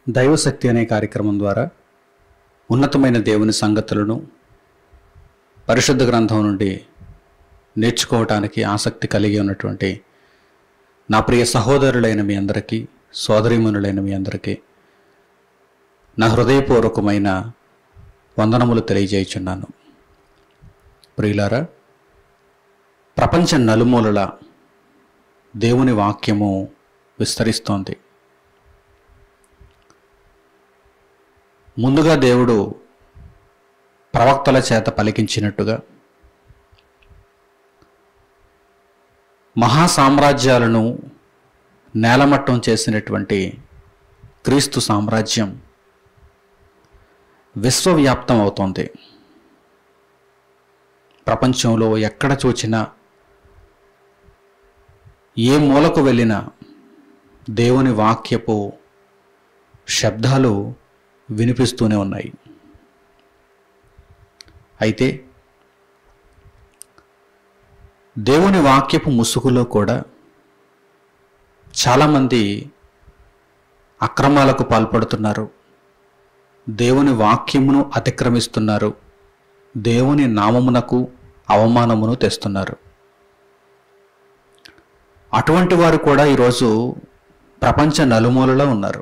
దైవశక్తి అనే కార్యక్రమం ద్వారా ఉన్నతమైన దేవుని సంగతులను పరిశుద్ధ గ్రంథం నుండి నేర్చుకోవటానికి ఆసక్తి కలిగి ఉన్నటువంటి నా ప్రియ సహోదరులైన మీ అందరికీ సోదరీమణులైన మీ అందరికీ నా హృదయపూర్వకమైన వందనములు తెలియజేయుచున్నాను ప్రియులారా ప్రపంచ నలుమూలల దేవుని వాక్యము విస్తరిస్తోంది ముందుగా దేవుడు ప్రవక్తల చేత పలికించినట్టుగా మహా సామ్రాజ్యాలను నేలమట్టం చేసినటువంటి క్రీస్తు సామ్రాజ్యం విశ్వవ్యాప్తం అవుతోంది ప్రపంచంలో ఎక్కడ చూచినా ఏ మూలకు వెళ్ళినా దేవుని వాక్యపు శబ్దాలు వినిపిస్తూనే ఉన్నాయి అయితే దేవుని వాక్యపు ముసుగులో కూడా చాలామంది అక్రమాలకు పాల్పడుతున్నారు దేవుని వాక్యమును అతిక్రమిస్తున్నారు దేవుని నామమునకు అవమానమును తెస్తున్నారు అటువంటి వారు కూడా ఈరోజు ప్రపంచ నలుమూలలో ఉన్నారు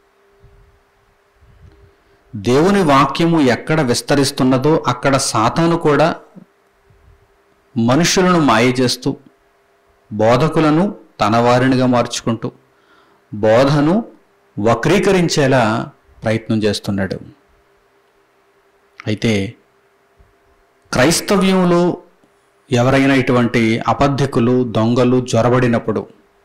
దేవుని వాక్యము ఎక్కడ విస్తరిస్తున్నదో అక్కడ సాతాను కూడా మనుషులను మాయ చేస్తూ బోధకులను తన వారినిగా మార్చుకుంటూ బోధను వక్రీకరించేలా ప్రయత్నం చేస్తున్నాడు అయితే క్రైస్తవ్యంలో ఎవరైనా ఇటువంటి అబద్ధికులు దొంగలు జ్వరబడినప్పుడు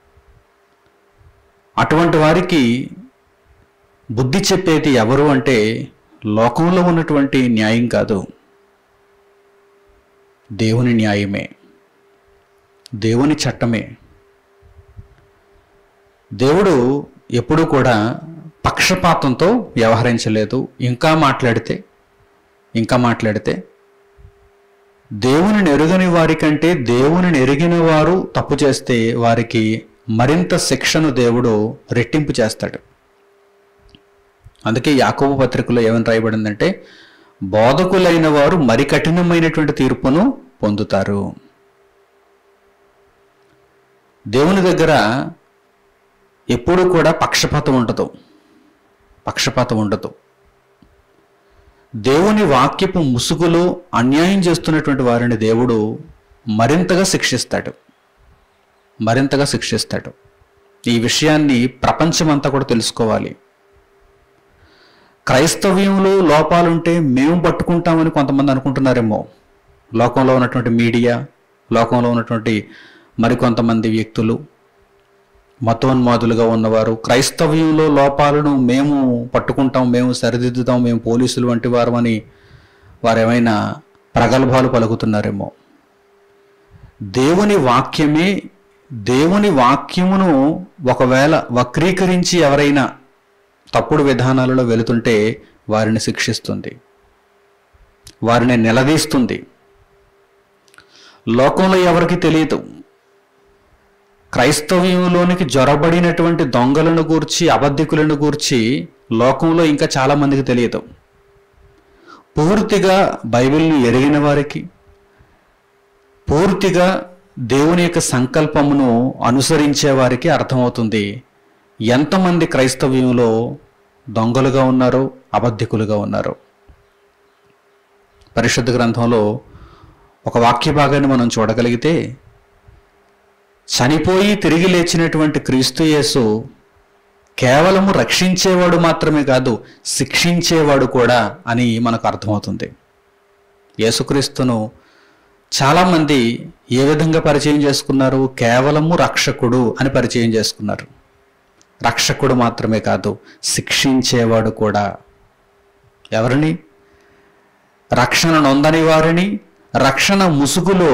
అటువంటి వారికి బుద్ధి చెప్పేది ఎవరు అంటే లోకంలో ఉన్నటువంటి న్యాయం కాదు దేవుని న్యాయమే దేవుని చట్టమే దేవుడు ఎప్పుడూ కూడా పక్షపాతంతో వ్యవహరించలేదు ఇంకా మాట్లాడితే ఇంకా మాట్లాడితే దేవుని ఎరుగని వారి కంటే దేవుని ఎరిగిన వారు తప్పు చేస్తే వారికి మరింత శిక్షను దేవుడు రెట్టింపు చేస్తాడు అందుకే యాకోబు పత్రికలో ఏమని రాయబడిందంటే బోధకులైన వారు మరి కఠినమైనటువంటి తీర్పును పొందుతారు దేవుని దగ్గర ఎప్పుడూ కూడా పక్షపాతం ఉండదు పక్షపాతం ఉండదు దేవుని వాక్యపు ముసుగులో అన్యాయం చేస్తున్నటువంటి వారిని దేవుడు మరింతగా శిక్షిస్తాడు మరింతగా శిక్షిస్తాడు ఈ విషయాన్ని ప్రపంచమంతా కూడా తెలుసుకోవాలి క్రైస్తవ్యంలో లోపాలుంటే మేము పట్టుకుంటామని కొంతమంది అనుకుంటున్నారేమో లోకంలో ఉన్నటువంటి మీడియా లోకంలో ఉన్నటువంటి మరికొంతమంది వ్యక్తులు మతోన్మాదులుగా ఉన్నవారు క్రైస్తవ్యంలో లోపాలను మేము పట్టుకుంటాం మేము సరిదిద్దుతాం మేము పోలీసులు వంటి వారమని వారేమైనా ప్రగల్భాలు పలుకుతున్నారేమో దేవుని వాక్యమే దేవుని వాక్యమును ఒకవేళ వక్రీకరించి ఎవరైనా తప్పుడు విధానాలలో వెళుతుంటే వారిని శిక్షిస్తుంది వారిని నిలదీస్తుంది లోకంలో ఎవరికి తెలియదు క్రైస్తవ్యంలోనికి జ్వరబడినటువంటి దొంగలను గూర్చి అబద్ధికులను గూర్చి లోకంలో ఇంకా చాలా మందికి తెలియదు పూర్తిగా బైబిల్ని ఎరిగిన వారికి పూర్తిగా దేవుని యొక్క సంకల్పమును అనుసరించే వారికి అర్థమవుతుంది ఎంతమంది క్రైస్తవ్యంలో దొంగలుగా ఉన్నారో అబద్ధికులుగా ఉన్నారో పరిశుద్ధ గ్రంథంలో ఒక వాక్య భాగాన్ని మనం చూడగలిగితే చనిపోయి తిరిగి లేచినటువంటి క్రీస్తు యేసు కేవలము రక్షించేవాడు మాత్రమే కాదు శిక్షించేవాడు కూడా అని మనకు అర్థమవుతుంది యేసుక్రీస్తును చాలామంది ఏ విధంగా పరిచయం చేసుకున్నారు కేవలము రక్షకుడు అని పరిచయం చేసుకున్నారు రక్షకుడు మాత్రమే కాదు శిక్షించేవాడు కూడా ఎవరిని రక్షణ నొందని వారిని రక్షణ ముసుగులో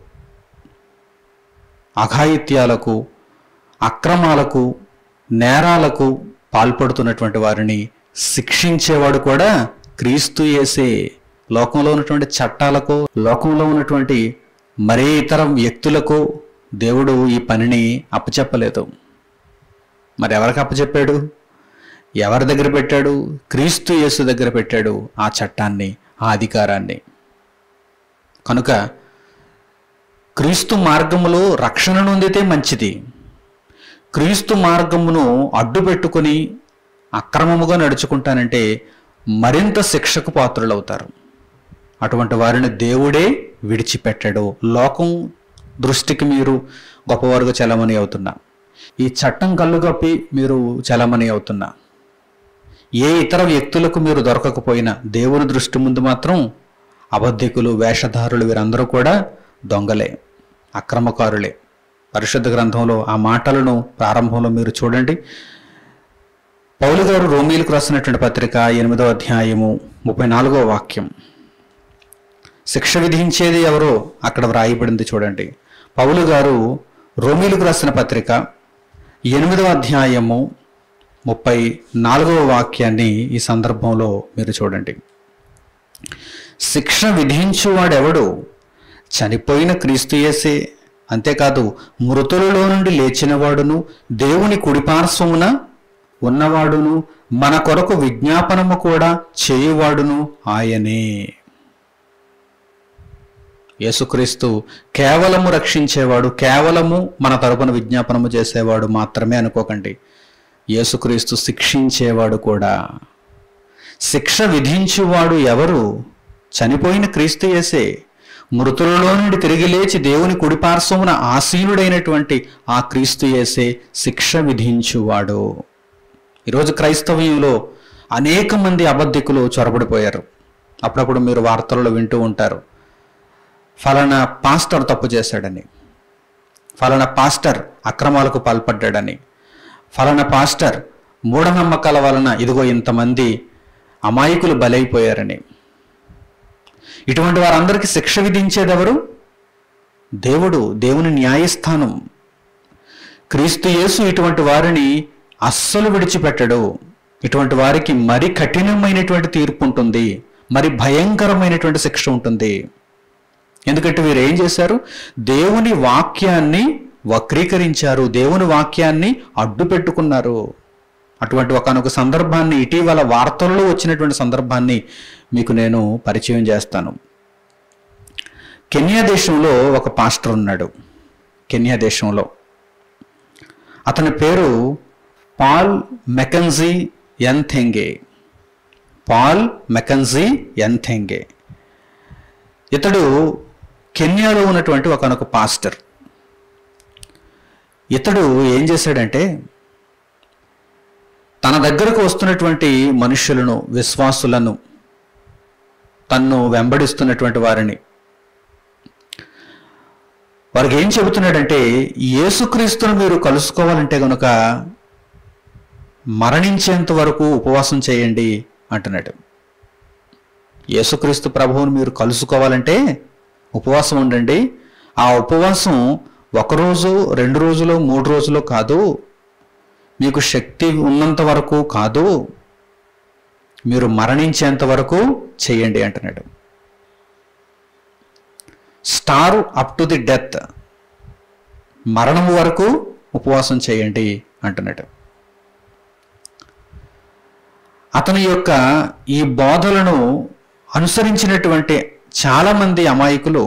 అఘాయిత్యాలకు అక్రమాలకు నేరాలకు పాల్పడుతున్నటువంటి వారిని శిక్షించేవాడు కూడా క్రీస్తు యేసే లోకంలో ఉన్నటువంటి చట్టాలకు లోకంలో ఉన్నటువంటి మరే ఇతర వ్యక్తులకు దేవుడు ఈ పనిని అప్పచెప్పలేదు మరి ఎవరికి అప్పచెప్పాడు ఎవరి దగ్గర పెట్టాడు క్రీస్తు యేసు దగ్గర పెట్టాడు ఆ చట్టాన్ని ఆ అధికారాన్ని కనుక క్రీస్తు మార్గములో రక్షణ నొందితే మంచిది క్రీస్తు మార్గమును అడ్డు పెట్టుకొని అక్రమముగా నడుచుకుంటానంటే మరింత శిక్షకు పాత్రులవుతారు అటువంటి వారిని దేవుడే విడిచిపెట్టాడు లోకం దృష్టికి మీరు గొప్పవారుగా చలమని అవుతున్నా ఈ చట్టం కళ్ళుగప్పి మీరు చలమని అవుతున్నా ఏ ఇతర వ్యక్తులకు మీరు దొరకకపోయినా దేవుని దృష్టి ముందు మాత్రం అబద్ధికులు వేషధారులు వీరందరూ కూడా దొంగలే అక్రమకారులే పరిశుద్ధ గ్రంథంలో ఆ మాటలను ప్రారంభంలో మీరు చూడండి పౌలు గారు రోమీలకు రాసినటువంటి పత్రిక ఎనిమిదవ అధ్యాయము ముప్పై నాలుగవ వాక్యం శిక్ష విధించేది ఎవరో అక్కడ వ్రాయబడింది చూడండి పౌలు గారు రోమీలకు రాసిన పత్రిక ఎనిమిదవ అధ్యాయము ముప్పై నాలుగవ వాక్యాన్ని ఈ సందర్భంలో మీరు చూడండి శిక్ష విధించువాడెవడు చనిపోయిన క్రీస్తు యేసే అంతేకాదు మృతులలో నుండి లేచినవాడును దేవుని కుడిపార్శ్వమున ఉన్నవాడును మన కొరకు విజ్ఞాపనము కూడా చేయువాడును ఆయనే యేసుక్రీస్తు కేవలము రక్షించేవాడు కేవలము మన తరపున విజ్ఞాపనము చేసేవాడు మాత్రమే అనుకోకండి యేసుక్రీస్తు శిక్షించేవాడు కూడా శిక్ష విధించువాడు ఎవరు చనిపోయిన క్రీస్తు యేసే మృతులలో నుండి తిరిగి లేచి దేవుని కుడిపార్శ్వమున ఆసీనుడైనటువంటి ఆ క్రీస్తు యేసే శిక్ష విధించువాడు ఈరోజు క్రైస్తవ్యంలో అనేక మంది అబద్ధికులు చొరబడిపోయారు అప్పుడప్పుడు మీరు వార్తల్లో వింటూ ఉంటారు ఫలానా పాస్టర్ తప్పు చేశాడని ఫలానా పాస్టర్ అక్రమాలకు పాల్పడ్డాడని ఫలానా పాస్టర్ మూఢనమ్మకాల వలన ఇదిగో ఇంతమంది అమాయకులు బలైపోయారని ఇటువంటి వారందరికీ శిక్ష విధించేదెవరు దేవుడు దేవుని న్యాయస్థానం క్రీస్తు యేసు ఇటువంటి వారిని అస్సలు విడిచిపెట్టడు ఇటువంటి వారికి మరి కఠినమైనటువంటి తీర్పు ఉంటుంది మరి భయంకరమైనటువంటి శిక్ష ఉంటుంది ఎందుకంటే వీరు ఏం చేశారు దేవుని వాక్యాన్ని వక్రీకరించారు దేవుని వాక్యాన్ని అడ్డు పెట్టుకున్నారు అటువంటి ఒకనొక సందర్భాన్ని ఇటీవల వార్తల్లో వచ్చినటువంటి సందర్భాన్ని మీకు నేను పరిచయం చేస్తాను కెన్యా దేశంలో ఒక పాస్టర్ ఉన్నాడు కెన్యా దేశంలో అతని పేరు Paul Mackenzie Nthenge Paul Mackenzie Nthenge ఇతడు కెన్యాలో ఉన్నటువంటి ఒకనొక పాస్టర్ ఇతడు ఏం చేశాడంటే తన దగ్గరకు వస్తున్నటువంటి మనుషులను విశ్వాసులను తన్ను వెంబడిస్తున్నటువంటి వారిని వారికి ఏం చెబుతున్నాడంటే యేసుక్రీస్తును మీరు కలుసుకోవాలంటే గనుక మరణించేంత వరకు ఉపవాసం చేయండి అంటున్నాడు యేసుక్రీస్తు ప్రభువును మీరు కలుసుకోవాలంటే ఉపవాసం ఉండండి ఆ ఉపవాసం ఒకరోజు రెండు రోజులు మూడు రోజులు కాదు మీకు శక్తి ఉన్నంత వరకు కాదు మీరు మరణించేంత వరకు చేయండి అంటున్నాడు starve up to the death మరణం వరకు ఉపవాసం చేయండి అంటున్నాడు అతని యొక్క ఈ బోధలను అనుసరించినటువంటి చాలామంది అమాయకులు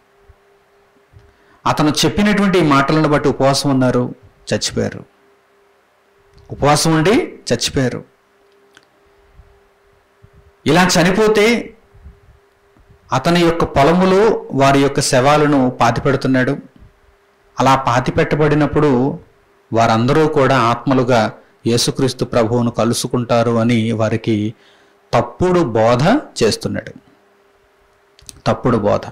అతను చెప్పినటువంటి ఈ మాటలను బట్టి ఉపవాసం ఉన్నారు చచ్చిపోయారు ఉపవాసం ఉండి చచ్చిపోయారు ఇలా చనిపోతే అతని యొక్క పొలములో వారి యొక్క శవాలను పాతిపెడుతున్నాడు అలా పాతిపెట్టబడినప్పుడు వారందరూ కూడా ఆత్మలుగా యేసుక్రీస్తు ప్రభువును కలుసుకుంటారు అని వారికి తప్పుడు బోధ చేస్తున్నాడు తప్పుడు బోధ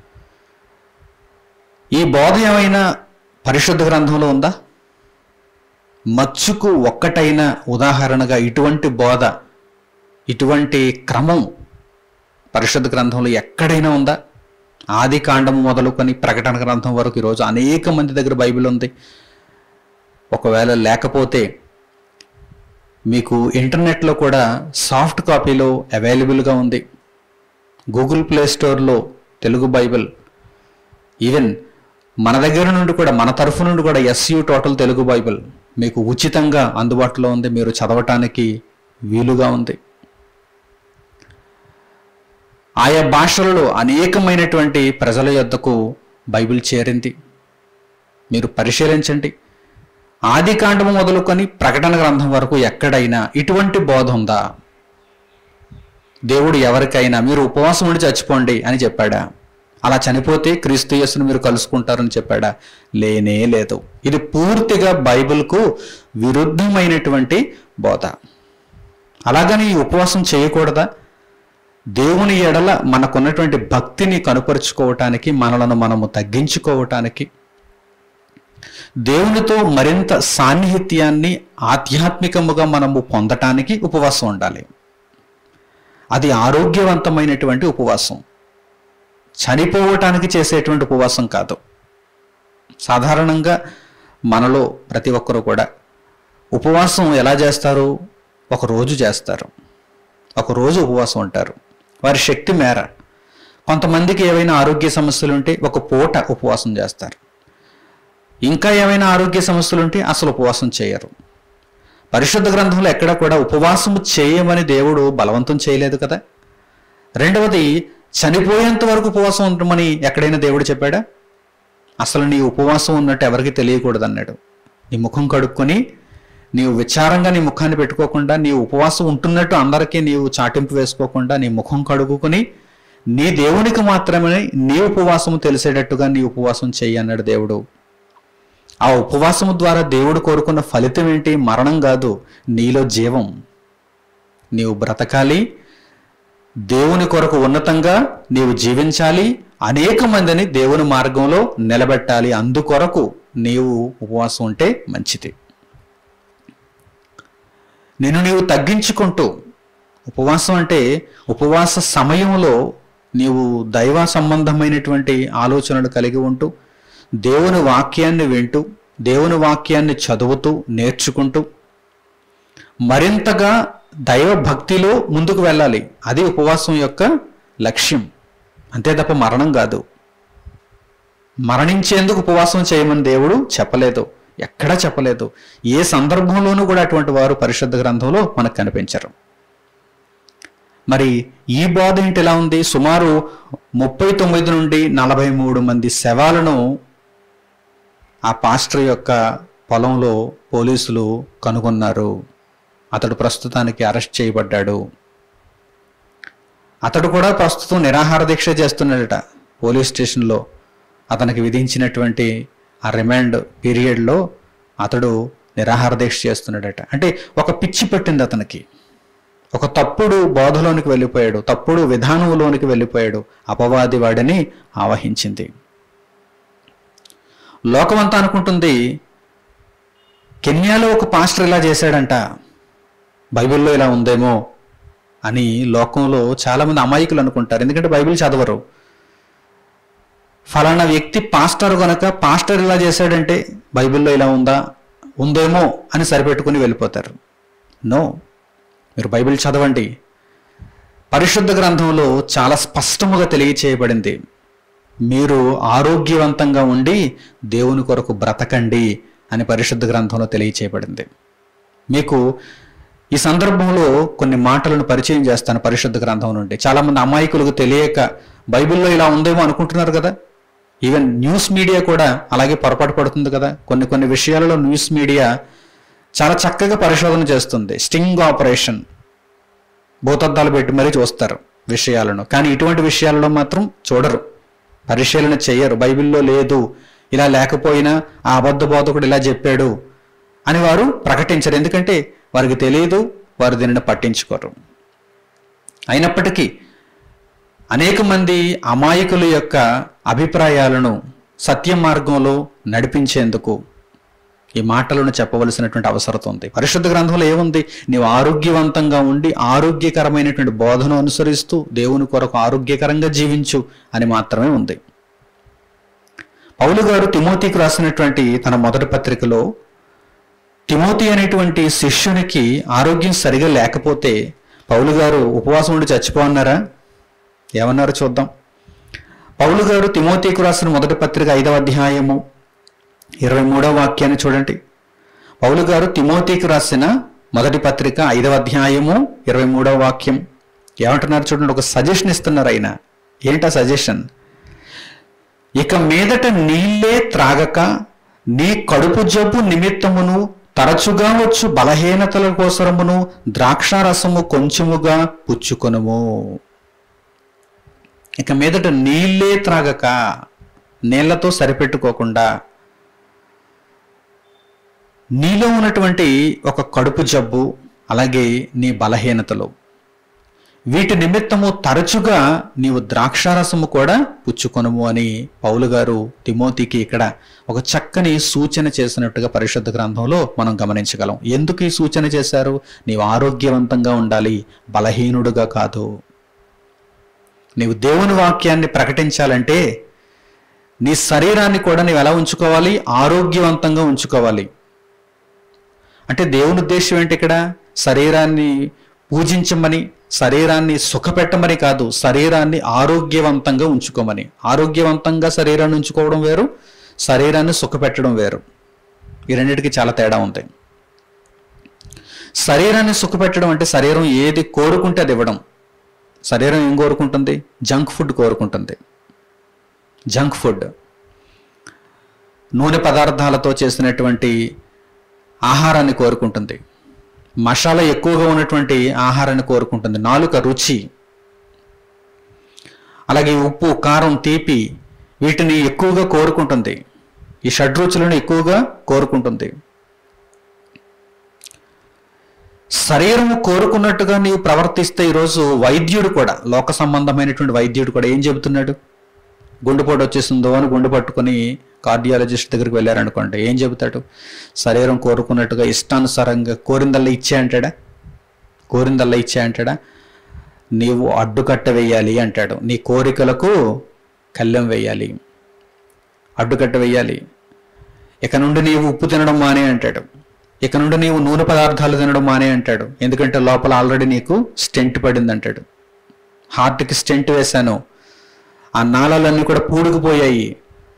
ఈ బోధ ఏమైనా పరిశుద్ధ గ్రంథంలో ఉందా మచ్చుకు ఒక్కటైన ఉదాహరణగా ఇటువంటి బోధ ఇటువంటి క్రమం పరిశుద్ధ గ్రంథంలో ఎక్కడైనా ఉందా ఆది కాండం మొదలుకొని ప్రకటన గ్రంథం వరకు ఈరోజు అనేక మంది దగ్గర బైబిల్ ఉంది ఒకవేళ లేకపోతే మీకు ఇంటర్నెట్లో కూడా సాఫ్ట్ కాపీలో అవైలబుల్గా ఉంది గూగుల్ ప్లే స్టోర్లో తెలుగు బైబిల్ ఈవెన్ మన దగ్గర నుండి కూడా మన తరఫు నుండి కూడా ఎస్యు టోటల్ తెలుగు బైబిల్ మీకు ఉచితంగా అందుబాటులో ఉంది మీరు చదవటానికి వీలుగా ఉంది ఆయా భాషలలో అనేకమైనటువంటి ప్రజల యొద్దకు బైబిల్ చేరింది మీరు పరిశీలించండి ఆది కాండము మొదలుకొని ప్రకటన గ్రంథం వరకు ఎక్కడైనా ఇటువంటి బోధ ఉందా దేవుడు ఎవరికైనా మీరు ఉపవాసం ఉండి చచ్చిపోండి అని చెప్పాడా అలా చనిపోతే క్రీస్తు యేసును మీరు కలుసుకుంటారని చెప్పాడా లేనే లేదు ఇది పూర్తిగా బైబిల్కు విరుద్ధమైనటువంటి బోధ అలాగని ఈ ఉపవాసం చేయకూడదా దేవుని ఎడల మనకున్నటువంటి భక్తిని కనుపరుచుకోవటానికి మనలను మనము తగ్గించుకోవటానికి దేవునితో మరింత సాన్నిహిత్యాన్ని ఆధ్యాత్మికముగా మనము పొందటానికి ఉపవాసం ఉండాలి అది ఆరోగ్యవంతమైనటువంటి ఉపవాసం చనిపోవటానికి చేసేటువంటి ఉపవాసం కాదు సాధారణంగా మనలో ప్రతి ఒక్కరూ కూడా ఉపవాసం ఎలా చేస్తారు ఒక రోజు చేస్తారు ఒక రోజు ఉపవాసం ఉంటారు వారి శక్తి మేర కొంతమందికి ఏవైనా ఆరోగ్య సమస్యలు ఉంటే ఒక పూట ఉపవాసం చేస్తారు ఇంకా ఏమైనా ఆరోగ్య సమస్యలు ఉంటే అసలు ఉపవాసం చేయరు పరిశుద్ధ గ్రంథంలో ఎక్కడ కూడా ఉపవాసము చేయమని దేవుడు బలవంతం చేయలేదు కదా రెండవది చనిపోయేంత వరకు ఉపవాసం ఉండమని ఎక్కడైనా దేవుడు చెప్పాడా అసలు నీ ఉపవాసం ఉన్నట్టు ఎవరికి తెలియకూడదు అన్నాడు నీ ముఖం కడుక్కొని నీవు విచారంగా నీ ముఖాన్ని పెట్టుకోకుండా నీ ఉపవాసం ఉంటున్నట్టు అందరికీ నీవు చాటింపు వేసుకోకుండా నీ ముఖం కడుగుకొని నీ దేవునికి మాత్రమే నీ ఉపవాసము తెలిసేటట్టుగా నీ ఉపవాసం చెయ్యి అన్నాడు దేవుడు ఆ ఉపవాసము ద్వారా దేవుడు కోరుకున్న ఫలితం ఏంటి మరణం కాదు నీలో జీవం నీవు బ్రతకాలి దేవుని కొరకు ఉన్నతంగా నీవు జీవించాలి అనేక మందిని దేవుని మార్గంలో నిలబెట్టాలి అందుకొరకు నీవు ఉపవాసం ఉంటే మంచిది నిన్ను నీవు తగ్గించుకుంటూ ఉపవాసం అంటే ఉపవాస సమయంలో నీవు దైవ సంబంధమైనటువంటి ఆలోచనలు కలిగి ఉంటూ దేవుని వాక్యాన్ని వింటూ దేవుని వాక్యాన్ని చదువుతూ నేర్చుకుంటూ మరింతగా దైవ భక్తిలో ముందుకు వెళ్ళాలి అది ఉపవాసం యొక్క లక్ష్యం అంతే తప్ప మరణం కాదు మరణించేందుకు ఉపవాసం చేయమని దేవుడు చెప్పలేదు ఎక్కడా చెప్పలేదు ఏ సందర్భంలోనూ కూడా అటువంటి వారు పరిశుద్ధ గ్రంథంలో మనకు కనిపించరు మరి ఈ బోధ ఏంటి ఎలా ఉంది సుమారు ముప్పై తొమ్మిది నుండి నలభై మూడు మంది శవాలను ఆ పాస్టర్ యొక్క పొలంలో పోలీసులు కనుగొన్నారు అతడు ప్రస్తుతానికి అరెస్ట్ చేయబడ్డాడు అతడు కూడా ప్రస్తుతం నిరాహార దీక్ష చేస్తున్నాడట పోలీస్ స్టేషన్లో అతనికి విధించినటువంటి ఆ రిమాండ్ పీరియడ్లో అతడు నిరాహార దీక్ష చేస్తున్నాడట అంటే ఒక పిచ్చి పట్టింది అతనికి ఒక తప్పుడు బోధలోనికి వెళ్ళిపోయాడు తప్పుడు విధానంలోనికి వెళ్ళిపోయాడు అపవాది వాడిని ఆవహించింది లోకమంతా అనుకుంటుంది కెన్యాలో ఒక పాస్టర్ ఇలా చేశాడంట బైబిల్లో ఇలా ఉందేమో అని లోకంలో చాలామంది అమాయకులు అనుకుంటారు ఎందుకంటే బైబిల్ చదవరు ఫలానా వ్యక్తి పాస్టర్ గనక పాస్టర్ ఇలా చేశాడంటే బైబిల్లో ఇలా ఉందా ఉందేమో అని సరిపెట్టుకుని వెళ్ళిపోతారు నో మీరు బైబిల్ చదవండి పరిశుద్ధ గ్రంథంలో చాలా స్పష్టముగా తెలియచేయబడింది మీరు ఆరోగ్యవంతంగా ఉండి దేవుని కొరకు బ్రతకండి అని పరిశుద్ధ గ్రంథంలో తెలియచేయబడింది మీకు ఈ సందర్భంలో కొన్ని మాటలను పరిచయం చేస్తాను పరిశుద్ధ గ్రంథం నుండి చాలామంది అమాయకులకు తెలియక బైబిల్లో ఇలా ఉందేమో అనుకుంటున్నారు కదా ఈవెన్ న్యూస్ మీడియా కూడా అలాగే పొరపాటు పడుతుంది కదా కొన్ని కొన్ని విషయాలలో న్యూస్ మీడియా చాలా చక్కగా పరిశోధన చేస్తుంది స్టింగ్ ఆపరేషన్ భూతద్దాలు పెట్టి మరీ చూస్తారు విషయాలను కానీ ఇటువంటి విషయాలలో మాత్రం చూడరు పరిశీలన చెయ్యరు బైబిల్లో లేదు ఇలా లేకపోయినా ఆ అబద్ధ బోధకుడు ఇలా చెప్పాడు అని వారు ప్రకటించరు ఎందుకంటే వారికి తెలియదు వారు దీనిని పట్టించుకోరు అయినప్పటికీ అనేక మంది అమాయకుల యొక్క అభిప్రాయాలను సత్య మార్గంలో నడిపించేందుకు ఈ మాటలను చెప్పవలసినటువంటి అవసరం ఉంది పరిశుద్ధ గ్రంథంలో ఏముంది నీవు ఆరోగ్యవంతంగా ఉండి ఆరోగ్యకరమైనటువంటి బోధను అనుసరిస్తూ దేవుని కొరకు ఆరోగ్యకరంగా జీవించు అని మాత్రమే ఉంది పౌలు గారు తిమోతికి రాసినటువంటి తన మొదటి పత్రికలో తిమోతి అనేటువంటి శిష్యునికి ఆరోగ్యం సరిగా లేకపోతే పౌలు గారు ఉపవాసం ఉండి చచ్చిపోన్నారా ఏమన్నారు చూద్దాం పౌలు గారు తిమోతికి రాసిన మొదటి పత్రిక ఐదవ అధ్యాయము ఇరవై మూడవ వాక్యాన్ని చూడండి పౌలు గారు తిమోతికి రాసిన మొదటి పత్రిక ఐదవ అధ్యాయము ఇరవై మూడవ వాక్యం ఏమంటున్నారు చూడండి ఒక సజెషన్ ఇస్తున్నారు ఆయన ఏంటా సజెషన్ ఇక మీదట నీళ్ళే త్రాగక నీ కడుపు జబ్బు నిమిత్తమును తరచుగా వచ్చు బలహీనతల కోసరమును ద్రాక్షారసము కొంచెముగా పుచ్చుకొనుము ఇక మీదట నీళ్ళే త్రాగక నీళ్లతో సరిపెట్టుకోకుండా నీలో ఉన్నటువంటి ఒక కడుపు జబ్బు అలాగే నీ బలహీనతలు వీటి నిమిత్తము తరచుగా నీవు ద్రాక్షారసము కూడా పుచ్చుకొనుము అని పౌలు గారు తిమోతికి ఇక్కడ ఒక చక్కని సూచన చేసినట్టుగా పరిశుద్ధ గ్రంథంలో మనం గమనించగలం ఎందుకు ఈ సూచన చేశారు నీవు ఆరోగ్యవంతంగా ఉండాలి బలహీనుడుగా కాదు నీవు దేవుని వాక్యాన్ని ప్రకటించాలంటే నీ శరీరాన్ని కూడా నీవు ఎలా ఉంచుకోవాలి ఆరోగ్యవంతంగా ఉంచుకోవాలి అంటే దేవుని ఉద్దేశం ఏంటి ఇక్కడ శరీరాన్ని పూజించమని శరీరాన్ని సుఖపెట్టమని కాదు శరీరాన్ని ఆరోగ్యవంతంగా ఉంచుకోమని ఆరోగ్యవంతంగా శరీరాన్ని ఉంచుకోవడం వేరు శరీరాన్ని సుఖపెట్టడం వేరు ఈ రెండింటికి చాలా తేడా ఉంది శరీరాన్ని సుఖపెట్టడం అంటే శరీరం ఏది కోరుకుంటే అది ఇవ్వడం శరీరం ఏం కోరుకుంటుంది జంక్ ఫుడ్ కోరుకుంటుంది జంక్ ఫుడ్ నూనె పదార్థాలతో చేసినటువంటి ఆహారాన్ని కోరుకుంటుంది మసాలా ఎక్కువగా ఉన్నటువంటి ఆహారాన్ని కోరుకుంటుంది నాలుక రుచి అలాగే ఉప్పు కారం తీపి వీటిని ఎక్కువగా కోరుకుంటుంది ఈ షడ్రుచులను ఎక్కువగా కోరుకుంటుంది శరీరము కోరుకున్నట్టుగా నీవు ప్రవర్తిస్తే ఈరోజు వైద్యుడు కూడా లోక సంబంధమైనటువంటి వైద్యుడు కూడా ఏం చెబుతున్నాడు గుండెపోటు వచ్చేసిందో అని గుండె పట్టుకొని కార్డియాలజిస్ట్ దగ్గరికి వెళ్ళారనుకోండి ఏం చెబుతాడు శరీరం కోరుకున్నట్టుగా ఇష్టానుసారంగా కోరిందల్లా ఇచ్చే అంటాడా కోరిందల్లా ఇచ్చే అంటాడా నీవు అడ్డుకట్ట వేయాలి అంటాడు నీ కోరికలకు కళ్ళెం వేయాలి అడ్డుకట్ట వేయాలి ఇక నుండి నీవు ఉప్పు తినడం మానే అంటాడు ఇక నుండి నీవు నూనె పదార్థాలు తినడం మానే అంటాడు ఎందుకంటే లోపల ఆల్రెడీ నీకు స్టెంట్ పడింది అంటాడు హార్ట్కి స్టెంట్ వేశాను ఆ నాళాలన్నీ కూడా పూడుకుపోయాయి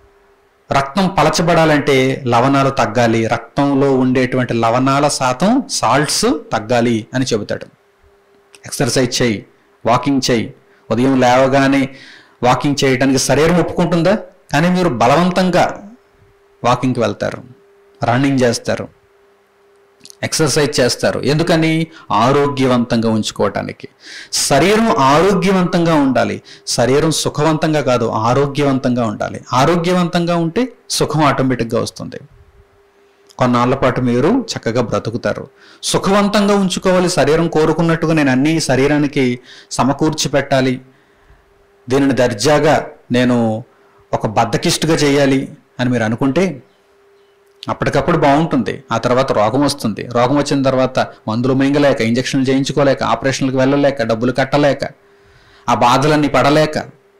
రక్తం పలచబడాలంటే లవణాలు తగ్గాలి రక్తంలో ఉండేటువంటి లవణాల శాతం సాల్ట్స్ తగ్గాలి అని చెబుతాడు ఎక్సర్సైజ్ చేయి వాకింగ్ చేయి ఉదయం లేవగానే వాకింగ్ చేయడానికి శరీరం ఒప్పుకుంటుందా కానీ మీరు బలవంతంగా వాకింగ్కి వెళ్తారు రన్నింగ్ చేస్తారు ఎక్సర్సైజ్ చేస్తారు ఎందుకని ఆరోగ్యవంతంగా ఉంచుకోవటానికి శరీరం ఆరోగ్యవంతంగా ఉండాలి శరీరం సుఖవంతంగా కాదు ఆరోగ్యవంతంగా ఉండాలి ఆరోగ్యవంతంగా ఉంటే సుఖం ఆటోమేటిక్గా వస్తుంది కొన్నాళ్ళ పాటు మీరు చక్కగా బ్రతుకుతారు సుఖవంతంగా ఉంచుకోవాలి శరీరం కోరుకున్నట్టుగా నేను అన్ని శరీరానికి సమకూర్చి పెట్టాలి దీనిని దర్జాగా నేను ఒక బద్దకిష్టుగా చేయాలి అని మీరు అనుకుంటే అప్పటికప్పుడు బాగుంటుంది ఆ తర్వాత రోగం వస్తుంది రోగం వచ్చిన తర్వాత మందులు మింగలేక ఇంజక్షన్లు చేయించుకోలేక ఆపరేషన్లకు వెళ్ళలేక డబ్బులు కట్టలేక ఆ బాధలన్నీ పడలేక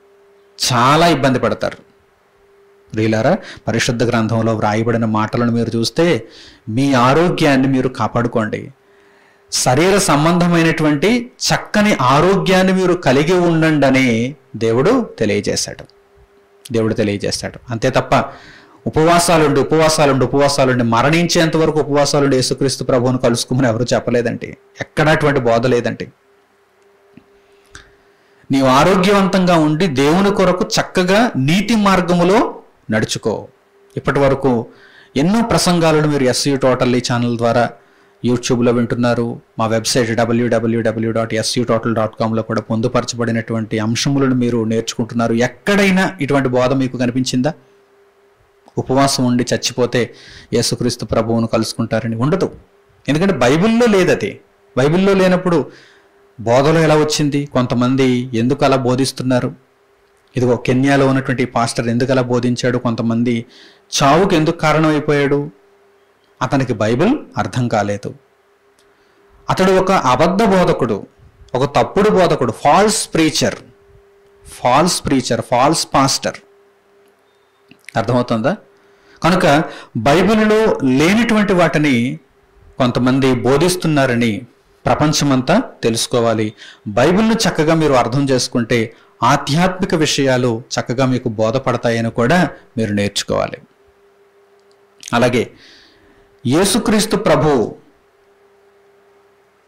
చాలా ఇబ్బంది పడతారు ప్రియులారా పరిశుద్ధ గ్రంథంలో వ్రాయబడిన మాటలను మీరు చూస్తే మీ ఆరోగ్యాన్ని మీరు కాపాడుకోండి శరీర సంబంధమైనటువంటి చక్కని ఆరోగ్యాన్ని మీరు కలిగి ఉండండి అని దేవుడు తెలియజేశాడు దేవుడు తెలియజేస్తాడు అంతే తప్ప ఉపవాసాలుండి ఉపవాసాలుండి ఉపవాసాలుండి మరణించేంత వరకు ఉపవాసాలుండి యేసుక్రీస్తు ప్రభువును కలుసుకోమని ఎవరు చెప్పలేదండి ఎక్కడా అటువంటి బోధ లేదండి నీవు ఆరోగ్యవంతంగా ఉండి దేవుని కొరకు చక్కగా నీతి మార్గములో నడుచుకో ఇప్పటి వరకు ఎన్నో ప్రసంగాలను మీరు ఎస్యూ టోటల్లీ ఛానల్ ద్వారా యూట్యూబ్లో వింటున్నారు మా website WWW dot S U total dot కామ్లో కూడా పొందుపరచబడినటువంటి అంశములను మీరు నేర్చుకుంటున్నారు ఎక్కడైనా ఇటువంటి బోధ మీకు కనిపించిందా ఉపవాసం ఉండి చచ్చిపోతే యేసుక్రీస్తు ప్రభువును కలుసుకుంటారని ఉండదు ఎందుకంటే బైబిల్లో లేదది బైబిల్లో లేనప్పుడు బోధలో ఎలా వచ్చింది కొంతమంది ఎందుకు అలా బోధిస్తున్నారు ఇదిగో కెన్యాలో ఉన్నటువంటి పాస్టర్ ఎందుకు అలా బోధించాడు కొంతమంది చావుకు ఎందుకు కారణమైపోయాడు అతనికి బైబిల్ అర్థం కాలేదు అతడు ఒక అబద్ధ బోధకుడు ఒక తప్పుడు బోధకుడు false preacher false preacher false pastor అర్థమవుతుందా కనుక బైబిల్లో లేనిటువంటి వాటిని కొంతమంది బోధిస్తున్నారని ప్రపంచమంతా తెలుసుకోవాలి బైబిల్ను చక్కగా మీరు అర్థం చేసుకుంటే ఆధ్యాత్మిక విషయాలు చక్కగా మీకు బోధపడతాయని కూడా మీరు నేర్చుకోవాలి అలాగే యేసుక్రీస్తు ప్రభు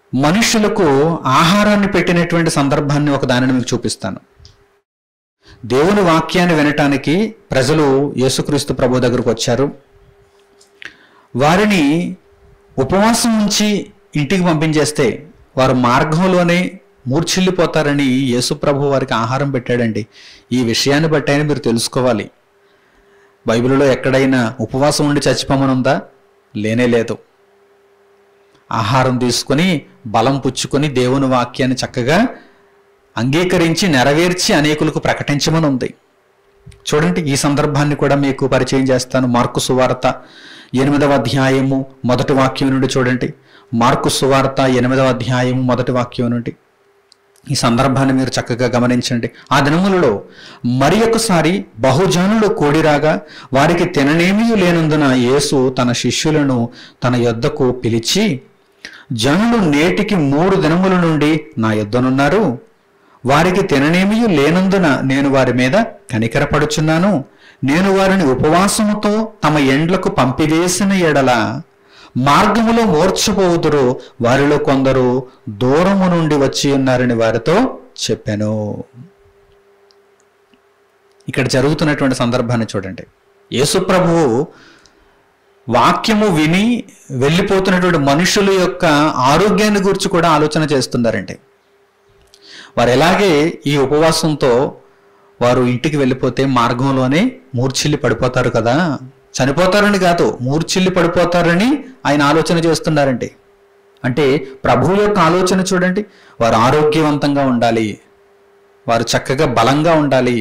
మనుషులకు ఆహారాన్ని పెట్టినటువంటి సందర్భాన్ని ఒక దానిని మీకు చూపిస్తాను దేవుని వాక్యాన్ని వినటానికి ప్రజలు యేసుక్రీస్తు ప్రభు దగ్గరకు వచ్చారు వారిని ఉపవాసం ఉంచి ఇంటికి పంపించేస్తే వారు మార్గంలోనే మూర్ఛిల్లిపోతారని యేసుప్రభు వారికి ఆహారం పెట్టాడండి ఈ విషయాన్ని బట్టి అయినా మీరు తెలుసుకోవాలి బైబిల్లో ఎక్కడైనా ఉపవాసం ఉండి చచ్చిపోమని ఉందా లేనే లేదు ఆహారం తీసుకొని బలం పుచ్చుకొని దేవుని వాక్యాన్ని చక్కగా అంగీకరించి నెరవేర్చి అనేకులకు ప్రకటించమని ఉంది చూడండి ఈ సందర్భాన్ని కూడా మీకు పరిచయం చేస్తాను మార్కు సువార్త ఎనిమిదవ అధ్యాయము మొదటి వాక్యం నుండి చూడండి మార్కు సువార్త ఎనిమిదవ అధ్యాయము మొదటి వాక్యం నుండి ఈ సందర్భాన్ని మీరు చక్కగా గమనించండి ఆ దినములలో మరి ఒకసారి బహుజనులు కూడిరాగా వారికి తిననేమీ లేనందున యేసు తన శిష్యులను తన యొద్దకు పిలిచి జనులు నేటికి మూడు దినముల నుండి నా యొద్దనున్నారు వారికి తిననేమీ లేనందున నేను వారి మీద కనికరపడుచున్నాను నేను వారిని ఉపవాసముతో తమ ఎండ్లకు పంపివేసిన ఎడల మార్గములో మూర్చపోవుదురు వారిలో కొందరు దూరము నుండి వచ్చి ఉన్నారని వారితో చెప్పాను ఇక్కడ జరుగుతున్నటువంటి సందర్భాన్ని చూడండి యేసుప్రభువు వాక్యము విని వెళ్ళిపోతున్నటువంటి మనుషుల యొక్క ఆరోగ్యాన్ని గురించి కూడా ఆలోచన చేస్తున్నారండి వారు ఎలాగే ఈ ఉపవాసంతో వారు ఇంటికి వెళ్ళిపోతే మార్గంలోనే మూర్ఛిల్లి పడిపోతారు కదా చనిపోతారని కాదు మూర్ఛిల్లి పడిపోతారని ఆయన ఆలోచన చేస్తున్నారండి అంటే ప్రభువు యొక్క ఆలోచన చూడండి వారు ఆరోగ్యవంతంగా ఉండాలి వారు చక్కగా బలంగా ఉండాలి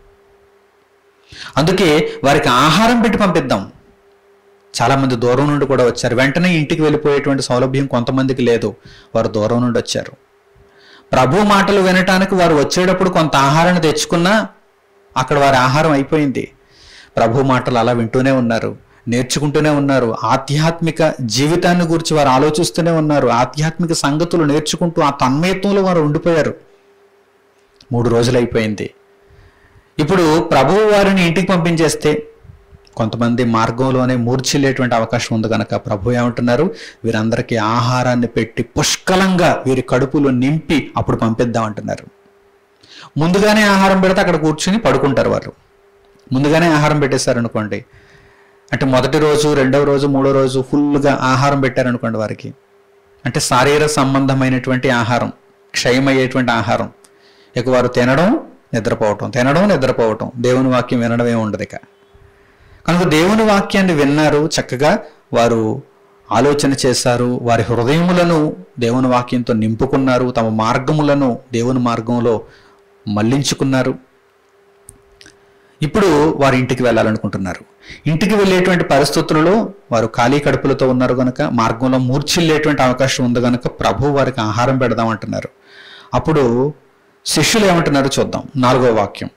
అందుకే వారికి ఆహారం పెట్టి పంపిద్దాం చాలా మంది దూరం నుండి కూడా వచ్చారు వెంటనే ఇంటికి వెళ్ళిపోయేటువంటి సౌలభ్యం కొంతమందికి లేదు వారు దూరం నుండి వచ్చారు ప్రభు మాటలు వినటానికి వారు వచ్చేటప్పుడు కొంత ఆహారాన్ని తెచ్చుకున్నా అక్కడ వారి ఆహారం అయిపోయింది ప్రభు మాటలు అలా వింటూనే ఉన్నారు నేర్చుకుంటూనే ఉన్నారు ఆధ్యాత్మిక జీవితాన్ని గురించి వారు ఆలోచిస్తూనే ఉన్నారు ఆధ్యాత్మిక సంగతులు నేర్చుకుంటూ ఆ తన్మయత్వంలో వారు ఉండిపోయారు మూడు రోజులు అయిపోయింది ఇప్పుడు ప్రభువు వారిని ఇంటికి పంపించేస్తే కొంతమంది మార్గంలోనే మూర్చిల్లేటువంటి అవకాశం ఉంది కనుక ప్రభు ఏమంటున్నారు వీరందరికీ ఆహారాన్ని పెట్టి పుష్కలంగా వీరి కడుపులు నింపి అప్పుడు పంపిద్దాం అంటున్నారు ముందుగానే ఆహారం పెడితే అక్కడ కూర్చుని పడుకుంటారు వారు ముందుగానే ఆహారం పెట్టేశారు అనుకోండి అంటే మొదటి రోజు రెండవ రోజు మూడో రోజు ఫుల్గా ఆహారం పెట్టారనుకోండి వారికి అంటే శారీర సంబంధమైనటువంటి ఆహారం క్షయమయ్యేటువంటి ఆహారం ఇక వారు తినడం నిద్రపోవటం తినడం నిద్రపోవటం దేవుని వాక్యం వినడం ఏమి ఉండదు ఇక కనుక దేవుని వాక్యాన్ని విన్నారు చక్కగా వారు ఆలోచన చేశారు వారి హృదయములను దేవుని వాక్యంతో నింపుకున్నారు తమ మార్గములను దేవుని మార్గంలో మళ్లించుకున్నారు ఇప్పుడు వారి ఇంటికి వెళ్ళాలనుకుంటున్నారు ఇంటికి వెళ్ళేటువంటి పరిస్థితులలో వారు ఖాళీ కడుపులతో ఉన్నారు కనుక మార్గంలో మూర్చిల్లేటువంటి అవకాశం ఉంది కనుక ప్రభు వారికి ఆహారం పెడదామంటున్నారు అప్పుడు శిష్యులు ఏమంటున్నారు చూద్దాం నాలుగో వాక్యం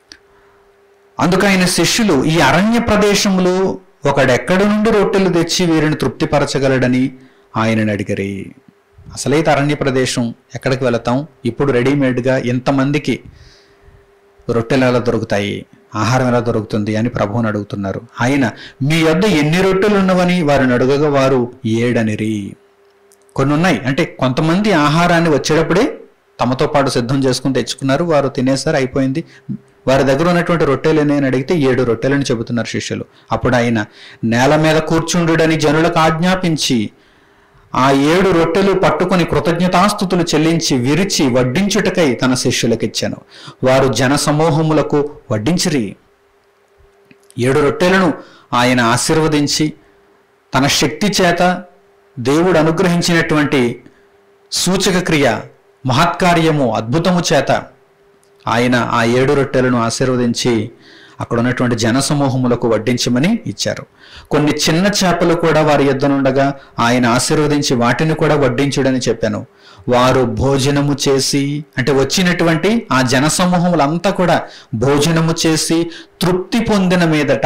అందుకు ఆయన శిష్యులు ఈ అరణ్య ప్రదేశంలో ఒకడెక్కడి నుండి రొట్టెలు తెచ్చి వీరిని తృప్తిపరచగలడని ఆయనని అడిగరి అసలైతే అరణ్య ప్రదేశం ఎక్కడికి వెళతాం ఇప్పుడు రెడీమేడ్గా ఇంతమందికి రొట్టెలు ఎలా దొరుకుతాయి ఆహారం ఎలా దొరుకుతుంది అని ప్రభువుని అడుగుతున్నారు ఆయన మీ యొద్ద ఎన్ని రొట్టెలు ఉన్నవని వారిని అడుగగా వారు ఏడనిరి కొన్ని ఉన్నాయి అంటే కొంతమంది ఆహారాన్ని వచ్చేటప్పుడే తమతో పాటు సిద్ధం చేసుకుని తెచ్చుకున్నారు వారు తినేసారు అయిపోయింది వారి దగ్గర ఉన్నటువంటి రొట్టెలు ఎన్ని అని అడిగితే ఏడు రొట్టెలని చెబుతున్నారు శిష్యులు అప్పుడు ఆయన నేల మీద కూర్చుండుడని జనులకు ఆజ్ఞాపించి ఆ ఏడు రొట్టెలు పట్టుకొని కృతజ్ఞతాస్థుతులు చెల్లించి విరిచి వడ్డించుటకై తన శిష్యులకు ఇచ్చాను వారు జన సమూహములకు వడ్డించిరి ఏడు రొట్టెలను ఆయన ఆశీర్వదించి తన శక్తి చేత దేవుడు అనుగ్రహించినటువంటి సూచక క్రియ మహత్కార్యము అద్భుతము చేత ఆయన ఆ ఏడు రొట్టెలను ఆశీర్వదించి అక్కడ ఉన్నటువంటి జనసమూహములకు వడ్డించమని ఇచ్చారు కొన్ని చిన్న చేపలు కూడా వారి యుద్ధనుండగా ఆయన ఆశీర్వదించి వాటిని కూడా వడ్డించుడని చెప్పాను వారు భోజనము చేసి అంటే వచ్చినటువంటి ఆ జనసమూహములంతా కూడా భోజనము చేసి తృప్తి పొందిన మీదట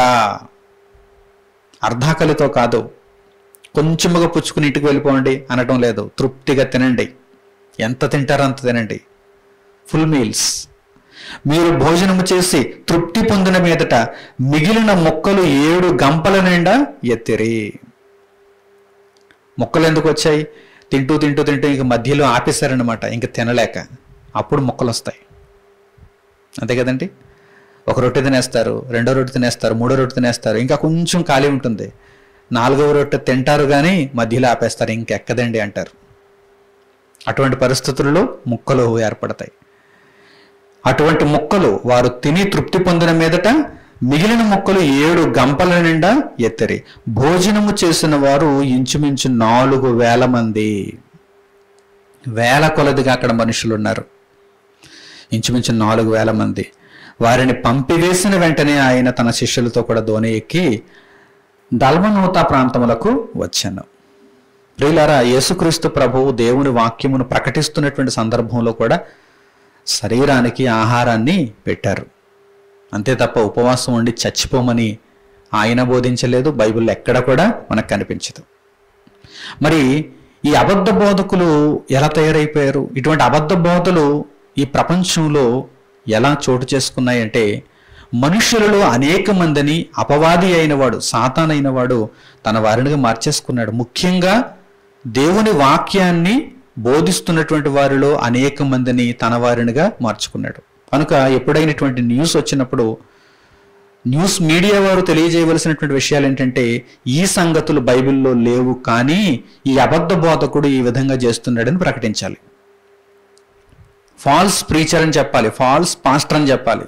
అర్ధాకలితో కాదు కొంచెముగా పుచ్చుకుని ఇంటికి వెళ్ళిపోండి అనటం లేదు తృప్తిగా తినండి ఎంత తింటారో అంత తినండి ఫుల్ మీల్స్ మీరు భోజనము చేసి తృప్తి పొందిన మీదట మిగిలిన మొక్కలు ఏడు గంపల నిండా ఎత్తిరి మొక్కలు ఎందుకు వచ్చాయి తింటూ తింటూ తింటూ ఇంక మధ్యలో ఆపేశారనమాట ఇంక తినలేక అప్పుడు మొక్కలు వస్తాయి అంతే కదండి ఒక రొట్టె తినేస్తారు రెండో రొట్టె తినేస్తారు మూడో రొట్టె తినేస్తారు ఇంకా కొంచెం ఖాళీ ఉంటుంది నాలుగవ రొట్టె తింటారు కానీ మధ్యలో ఆపేస్తారు ఇంకెక్కదండి అంటారు అటువంటి పరిస్థితుల్లో ముక్కలు ఏర్పడతాయి అటువంటి మొక్కలు వారు తిని తృప్తి పొందిన మీదట మిగిలిన మొక్కలు ఏడు గంపల నిండా ఎత్తరి భోజనము చేసిన వారు ఇంచుమించు నాలుగు వేల మంది వేల కొలదిగా అక్కడ మనుషులు ఉన్నారు ఇంచుమించు నాలుగు వేల మంది వారిని పంపివేసిన వెంటనే ఆయన తన శిష్యులతో కూడా దోణి ఎక్కి దల్మనూత ప్రాంతములకు వచ్చాను ప్రియులారా యేసుక్రీస్తు ప్రభువు దేవుని వాక్యమును ప్రకటిస్తున్నటువంటి సందర్భంలో కూడా శరీరానికి ఆహారాన్ని పెట్టారు అంతే తప్ప ఉపవాసం ఉండి చచ్చిపోమని ఆయన బోధించలేదు బైబిల్లో ఎక్కడ కూడా మనకు కనిపించదు మరి ఈ అబద్ధ బోధకులు ఎలా తయారైపోయారు ఇటువంటి అబద్ధ బోధలు ఈ ప్రపంచంలో ఎలా చోటు చేసుకున్నాయంటే మనుషులలో అనేక మందిని అపవాది అయినవాడు సాతానైన వాడు తన వారినిగా మార్చేసుకున్నాడు ముఖ్యంగా దేవుని వాక్యాన్ని బోధిస్తున్నటువంటి వారిలో అనేక మందిని తన వారినిగా మార్చుకున్నాడు కనుక ఎప్పుడైనటువంటి న్యూస్ వచ్చినప్పుడు న్యూస్ మీడియా వారు తెలియజేయవలసినటువంటి విషయాలు ఏంటంటే ఈ సంగతులు బైబిల్లో లేవు కానీ ఈ అబద్ధ బోధకుడు ఈ విధంగా చేస్తున్నాడని ప్రకటించాలి ఫాల్స్ ప్రీచర్ అని చెప్పాలి ఫాల్స్ పాస్టర్ అని చెప్పాలి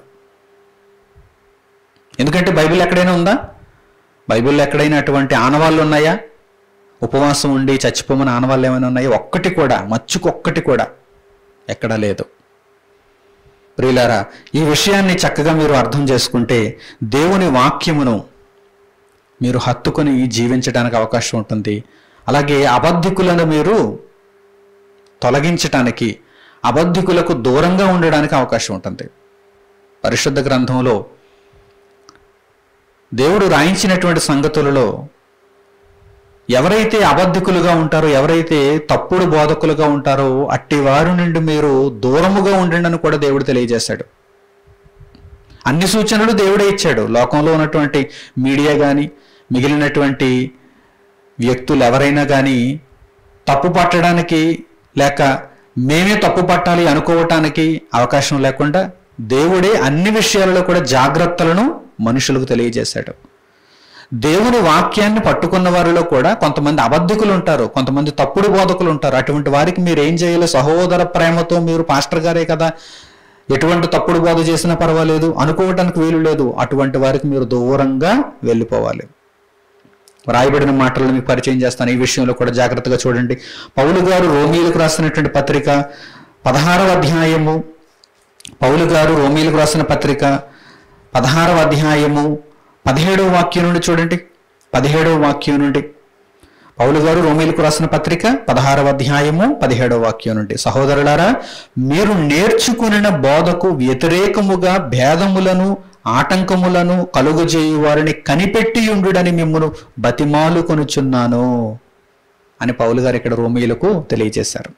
ఎందుకంటే బైబిల్ ఎక్కడైనా ఉందా బైబిల్లో ఎక్కడైనా అటువంటి ఆనవాళ్ళు ఉన్నాయా ఉపవాసం ఉండి చచ్చిపోమని ఆనవాళ్ళు ఏమైనా ఉన్నాయా ఒక్కటి కూడా మచ్చుకొక్కటి కూడా ఎక్కడా లేదు ప్రియులారా ఈ విషయాన్ని చక్కగా మీరు అర్థం చేసుకుంటే దేవుని వాక్యమును మీరు హత్తుకొని జీవించడానికి అవకాశం ఉంటుంది అలాగే అబద్ధికులను మీరు తొలగించటానికి అబద్ధికులకు దూరంగా ఉండడానికి అవకాశం ఉంటుంది పరిశుద్ధ గ్రంథంలో దేవుడు రాయించినటువంటి సంగతులలో ఎవరైతే అబద్ధికులుగా ఉంటారో ఎవరైతే తప్పుడు బోధకులుగా ఉంటారో అట్టి వారి నుండి మీరు దూరముగా ఉండండి అని కూడా దేవుడు తెలియజేశాడు అన్ని సూచనలు దేవుడే ఇచ్చాడు లోకంలో ఉన్నటువంటి మీడియా కానీ మిగిలినటువంటి వ్యక్తులు ఎవరైనా కానీ తప్పు పట్టడానికి లేక మేమే తప్పు పట్టాలి అనుకోవటానికి అవకాశం లేకుండా దేవుడే అన్ని విషయాలలో కూడా జాగ్రత్తలను మనుషులకు తెలియజేశాడు దేవుని వాక్యాన్ని పట్టుకున్న వారిలో కూడా కొంతమంది అబద్ధికులు ఉంటారు కొంతమంది తప్పుడు బోధకులు ఉంటారు అటువంటి వారికి మీరు ఏం చేయాలి సహోదర ప్రేమతో మీరు పాస్టర్ గారే కదా ఎటువంటి తప్పుడు బోధ చేసినా పర్వాలేదు అనుకోవటానికి వీలు లేదు అటువంటి వారికి మీరు దూరంగా వెళ్ళిపోవాలి రాయబడిన మాటలను మీకు పరిచయం చేస్తాను ఈ విషయంలో కూడా జాగ్రత్తగా చూడండి పౌలు గారు రోమీలకు రాసినటువంటి పత్రిక పదహారవ అధ్యాయము పౌలు గారు రోమీలకు రాసిన పత్రిక పదహారవ అధ్యాయము పదిహేడవ వాక్యం నుండి చూడండి పదిహేడవ వాక్యం నుండి పౌలు గారు రోమీలకు రాసిన పత్రిక పదహారవ అధ్యాయము పదిహేడవ వాక్యం నుండి సహోదరులారా మీరు నేర్చుకునిన బోధకు వ్యతిరేకముగా భేదములను ఆటంకములను కలుగజేయు వారిని కనిపెట్టి ఉండుడని మిమ్మను బతిమాలు కొనుచున్నాను అని పౌలు గారు ఇక్కడ రోమీలకు తెలియజేశారు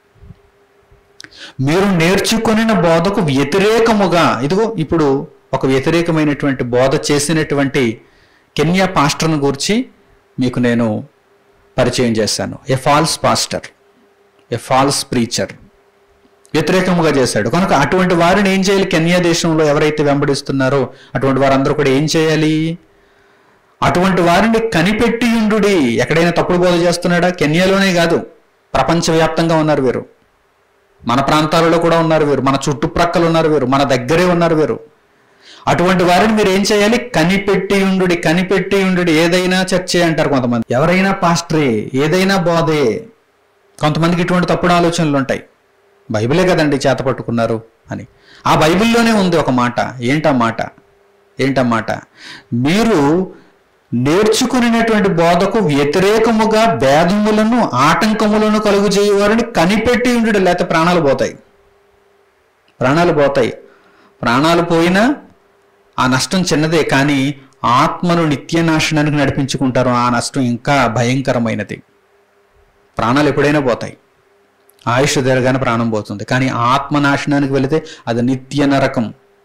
మీరు నేర్చుకొనిన బోధకు వ్యతిరేకముగా ఇదిగో ఇప్పుడు ఒక వ్యతిరేకమైనటువంటి బోధ చేసినటువంటి కెన్యా పాస్టర్ను గురించి మీకు నేను పరిచయం చేశాను a false pastor a false preacher వ్యతిరేకముగా చేశాడు కనుక అటువంటి వారిని ఏం చేయాలి కెన్యా దేశంలో ఎవరైతే వెంబడిస్తున్నారో అటువంటి వారందరూ కూడా ఏం చేయాలి అటువంటి వారిని కనిపెట్టి ఉండుడి ఎక్కడైనా తప్పుడు బోధ చేస్తున్నాడా కెన్యాలోనే కాదు ప్రపంచవ్యాప్తంగా ఉన్నారు వీరు మన ప్రాంతాలలో కూడా ఉన్నారు వీరు మన చుట్టుప్రక్కల ఉన్నారు వీరు మన దగ్గరే ఉన్నారు వీరు అటువంటి వారిని మీరు ఏం చేయాలి కనిపెట్టి ఉండు కనిపెట్టి ఉండు ఏదైనా చర్చే అంటారు కొంతమంది ఎవరైనా పాస్టరే ఏదైనా బోధే కొంతమందికి ఇటువంటి తప్పుడు ఆలోచనలు ఉంటాయి బైబిలే కదండి చేత పట్టుకున్నారు అని ఆ బైబిల్లోనే ఉంది ఒక మాట ఏంటా మాట ఏంటా మాట మీరు నేర్చుకునేటువంటి బోధకు వ్యతిరేకముగా భేదములను ఆటంకములను కలుగు చేయవారిని కనిపెట్టి ఉండు లేకపోతే ప్రాణాలు పోతాయి ప్రాణాలు పోతాయి ప్రాణాలు పోయినా ఆ నష్టం చిన్నదే కానీ ఆత్మను నిత్యనాశనానికి నడిపించుకుంటారు ఆ నష్టం ఇంకా భయంకరమైనది ప్రాణాలు ఎప్పుడైనా పోతాయి ఆయుష్ తిరగానే ప్రాణం పోతుంది కానీ ఆత్మ నాశనానికి వెళితే అది నిత్య నరకం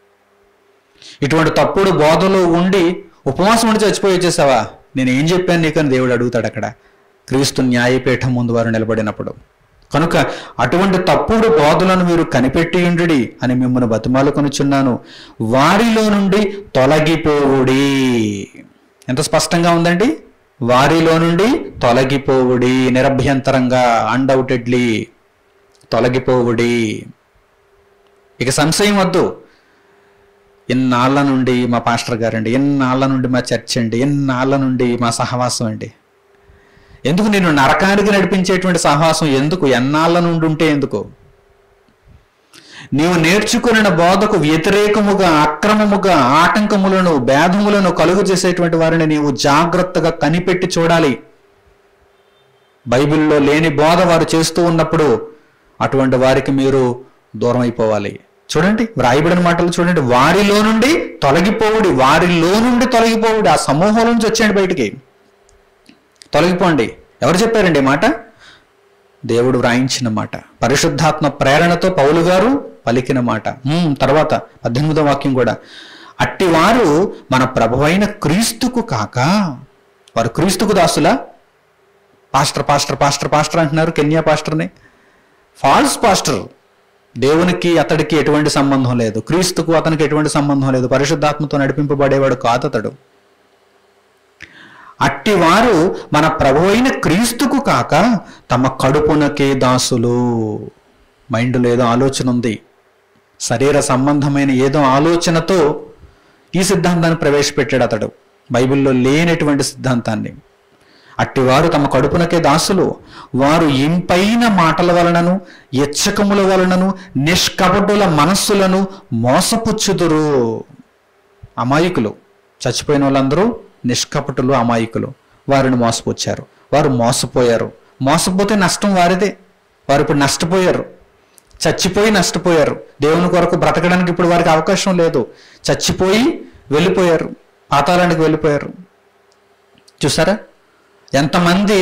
ఇటువంటి తప్పుడు బోధలో ఉండి ఉపవాసం ఉండి చచ్చిపోయి వచ్చేసావా నేను ఏం చెప్పాను నీకు అని దేవుడు అడుగుతాడు అక్కడ క్రీస్తు న్యాయపీఠం ముందు వారు నిలబడినప్పుడు కనుక అటువంటి తప్పుడు బోధలను మీరు కనిపెట్టియుండుడి అని మిమ్మల్ని బతిమాలుకొనుచున్నాను వారిలో నుండి తొలగిపోవుడి ఎంత స్పష్టంగా ఉందండి వారిలో నుండి తొలగిపోవుడి నిరభ్యంతరంగా అన్డౌటెడ్లీ తొలగిపోవుడి ఇక సంశయం వద్దు ఎన్నాళ్ళ నుండి మా పాస్టర్ గారండి ఎన్నాళ్ళ నుండి మా చర్చ్ అండి ఎన్నాళ్ళ నుండి మా సహవాసం అండి ఎందుకు నేను నరకానికి నడిపించేటువంటి సహవాసం ఎందుకు ఎన్నాళ్ళ నుండి ఉంటే ఎందుకు నీవు నేర్చుకున్న బోధకు వ్యతిరేకముగా అక్రమముగా ఆటంకములను భేదములను కలుగు చేసేటువంటి వారిని నీవు జాగ్రత్తగా కనిపెట్టి చూడాలి బైబిల్లో లేని బోధ వారు చేస్తూ ఉన్నప్పుడు అటువంటి వారికి మీరు దూరం అయిపోవాలి చూడండి వ్రాయబడిన మాటలు చూడండి వారిలో నుండి తొలగిపోవుడి వారిలో నుండి తొలగిపోవుడి ఆ సమూహం నుంచి వచ్చేయండి బయటికి తొలగిపోండి ఎవరు చెప్పారండి ఈ మాట దేవుడు వ్రాయించిన మాట పరిశుద్ధాత్మ ప్రేరణతో పౌలు గారు పలికిన మాట ఉమ్, తర్వాత పద్దెనిమిదో వాక్యం కూడా అట్టివారు మన ప్రభువైన క్రీస్తుకు కాక వారు క్రీస్తుకు దాసులా పాస్టర్ పాస్టర్ పాస్టర్ పాస్టర్ అంటున్నారు కెన్యా పాస్టర్ని ఫాల్స్ పాస్టర్ దేవునికి అతడికి ఎటువంటి సంబంధం లేదు క్రీస్తుకు అతనికి ఎటువంటి సంబంధం లేదు పరిశుద్ధాత్మతో నడిపింపబడేవాడు కాదు అతడు అట్టివారు మన ప్రభు అయిన క్రీస్తుకు కాక తమ కడుపునకే దాసులు మైండ్లో ఏదో ఆలోచన ఉంది శరీర సంబంధమైన ఏదో ఆలోచనతో ఈ సిద్ధాంతాన్ని ప్రవేశపెట్టాడు అతడు బైబిల్లో లేనటువంటి సిద్ధాంతాన్ని అట్టివారు తమ కడుపునకే దాసులు వారు ఇంపైన మాటల వలనను ఎచ్చకముల వలనను నిష్కపటుల మనస్సులను మోసపుచ్చుదురు అమాయకులు చచ్చిపోయిన వాళ్ళందరూ నిష్కపటులు అమాయకులు వారిని మోసపుచ్చారు వారు మోసపోయారు మోసపోతే నష్టం వారిదే వారు ఇప్పుడు నష్టపోయారు చచ్చిపోయి నష్టపోయారు దేవుని కొరకు బ్రతకడానికి ఇప్పుడు వారికి అవకాశం లేదు చచ్చిపోయి వెళ్ళిపోయారు పాతాళానికి వెళ్ళిపోయారు చూసారా ఎంతమంది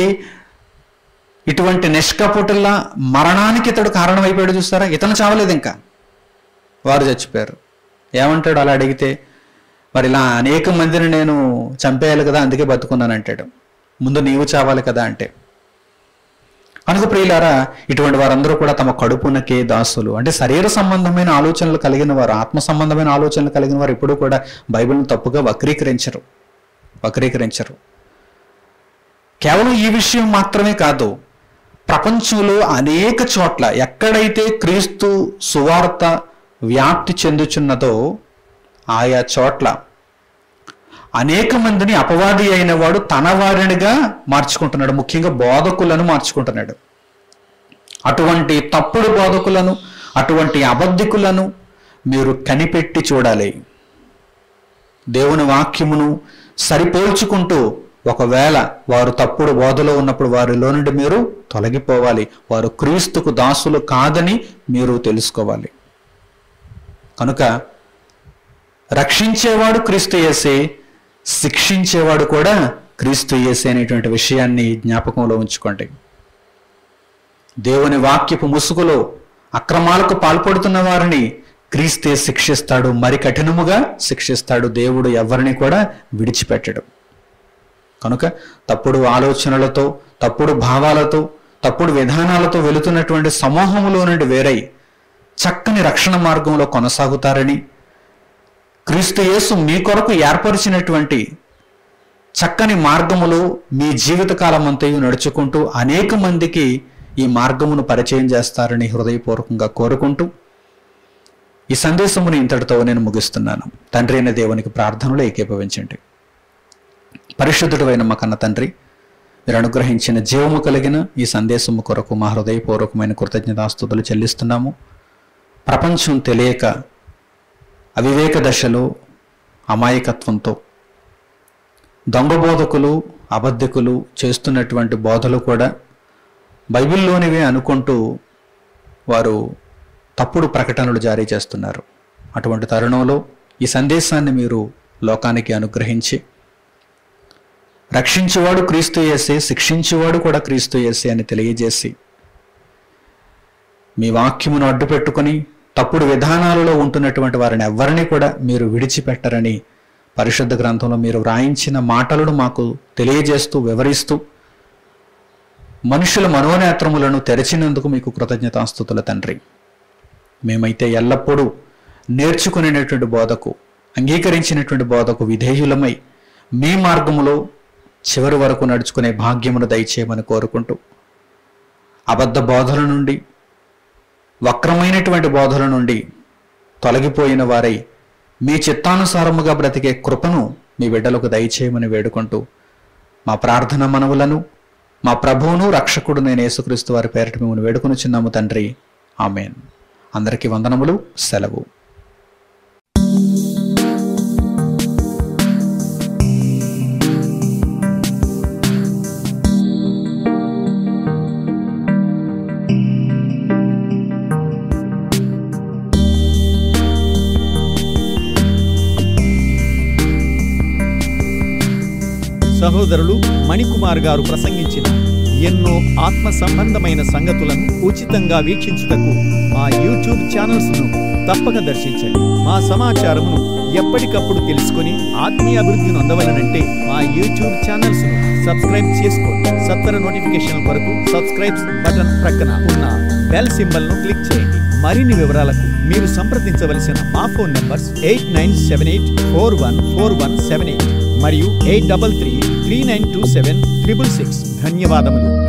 ఇటువంటి నిష్కపుటుల మరణానికి ఇతడు కారణమైపోయాడు చూస్తారా ఇతను చావలేదు ఇంకా వారు చచ్చిపోయారు ఏమంటాడు అలా అడిగితే మరి ఇలా అనేక మందిని నేను చంపేయాలి కదా అందుకే బతుకున్నాను అంటాడు ముందు నీవు చావాలి కదా అంటే కనుక ప్రియులారా ఇటువంటి వారందరూ కూడా తమ కడుపునకే దాసులు అంటే శరీర సంబంధమైన ఆలోచనలు కలిగిన వారు ఆత్మ సంబంధమైన ఆలోచనలు కలిగిన వారు ఎప్పుడూ కూడా బైబిల్ని తప్పుగా వక్రీకరించరు వక్రీకరించరు కేవలం ఈ విషయం మాత్రమే కాదు ప్రపంచంలో అనేక చోట్ల ఎక్కడైతే క్రీస్తు సువార్త వ్యాప్తి చెందుచున్నదో ఆయా చోట్ల అనేక మందిని అపవాది అయిన వాడు తన వారినిగా మార్చుకుంటున్నాడు ముఖ్యంగా బోధకులను మార్చుకుంటున్నాడు అటువంటి తప్పుడు బోధకులను అటువంటి అబద్ధికులను మీరు కనిపెట్టి చూడాలి దేవుని వాక్యమును సరిపోల్చుకుంటూ ఒకవేళ వారు తప్పుడు బోధలో ఉన్నప్పుడు వారిలో నుండి మీరు తొలగిపోవాలి వారు క్రీస్తుకు దాసులు కాదని మీరు తెలుసుకోవాలి కనుక రక్షించేవాడు క్రీస్తు యేసే శిక్షించేవాడు కూడా క్రీస్తు యేసే అనేటువంటి విషయాన్ని జ్ఞాపకంలో ఉంచుకోండి దేవుని వాక్యపు ముసుగులో అక్రమాలకు పాల్పడుతున్న వారిని క్రీస్తే శిక్షిస్తాడు మరి కఠినముగా శిక్షిస్తాడు దేవుడు ఎవరిని కూడా విడిచిపెట్టడు కనుక తప్పుడు ఆలోచనలతో తప్పుడు భావాలతో తప్పుడు విధానాలతో వెళుతున్నటువంటి సమూహములో నుండి వేరై చక్కని రక్షణ మార్గంలో కొనసాగుతారని క్రీస్తు యేసు మీ కొరకు ఏర్పరిచినటువంటి చక్కని మార్గములో మీ జీవితకాలం అంతయు నడుచుకుంటూ అనేక మందికి ఈ మార్గమును పరిచయం చేస్తారని హృదయపూర్వకంగా కోరుకుంటూ ఈ సందేశమును ఇంతటితో నేను ముగిస్తున్నాను తండ్రి అయిన దేవునికి ప్రార్థనలు ఏకీభవించండి పరిశుద్ధుడు అయిన మా కన్న తండ్రి మీరు అనుగ్రహించిన జీవము కలిగిన ఈ సందేశము కొరకు మా హృదయపూర్వకమైన కృతజ్ఞతాస్తుతులు చెల్లిస్తున్నాము ప్రపంచం తెలియక అవివేక దశలో అమాయకత్వంతో దొంగ బోధకులు అబద్ధికులు చేస్తున్నటువంటి బోధలు కూడా బైబిల్లోనివే అనుకుంటూ వారు తప్పుడు ప్రకటనలు జారీ చేస్తున్నారు అటువంటి తరుణంలో ఈ సందేశాన్ని మీరు లోకానికి అనుగ్రహించి రక్షించేవాడు క్రీస్తు యేసే శిక్షించేవాడు కూడా క్రీస్తు యేసే అని తెలియజేసి మీ వాక్యమును అడ్డు పెట్టుకొని తప్పుడు విధానాలలో ఉంటున్నటువంటి వారిని ఎవరిని కూడా మీరు విడిచిపెట్టరని పరిశుద్ధ గ్రంథంలో మీరు వ్రాయించిన మాటలను మాకు తెలియజేస్తూ వివరిస్తూ మనుషుల మనోనేత్రములను తెరచినందుకు మీకు కృతజ్ఞతాస్థుతుల తండ్రి మేమైతే ఎల్లప్పుడూ నేర్చుకునేటటువంటి బోధకు అంగీకరించినటువంటి బోధకు విధేయులమై మీ మార్గములో చివరి వరకు నడుచుకునే భాగ్యమును దయచేయమని కోరుకుంటూ అబద్ధ బోధల నుండి వక్రమైనటువంటి బోధల నుండి తొలగిపోయిన వారై మీ చిత్తానుసారముగా బ్రతికే కృపను మీ బిడ్డలకు దయచేయమని వేడుకుంటూ మా ప్రార్థన మనవులను మా ప్రభువును రక్షకుడు నేను యేసుక్రీస్తు వారి పేరిట మిమ్మల్ని వేడుకొనుచున్నాము తండ్రి ఆమెన్ అందరికీ వందనములు సెలవు సహోదరులు మణికుమార్ గారు ప్రసంగించిన ఎన్నో ఆత్మ సంబంధమైన సంగతులను ఉచితంగా వీక్షించుటకు మా యూట్యూబ్ ఛానల్స్ ను తప్పక దర్శించండి మా సమాచారమును ఎప్పటికప్పుడు తెలుసుకొని ఆత్మీయ అభివృద్ధి నొందవలనంటే మా యూట్యూబ్ ఛానల్స్ ను సబ్స్క్రైబ్ చేసుకోండి సత్వర నోటిఫికేషన్ కొరకు సబ్స్క్రైబ్ బటన్ ప్రక్కన ఉన్న బెల్ సింబల్ ను క్లిక్ చేయండి మరిన్ని వివరాలకు మీరు సంప్రదించవలసిన మా phone numbers eight nine seven eight four one four one seven eight మరియు eight double three three nine two seven triple six ధన్యవాదములు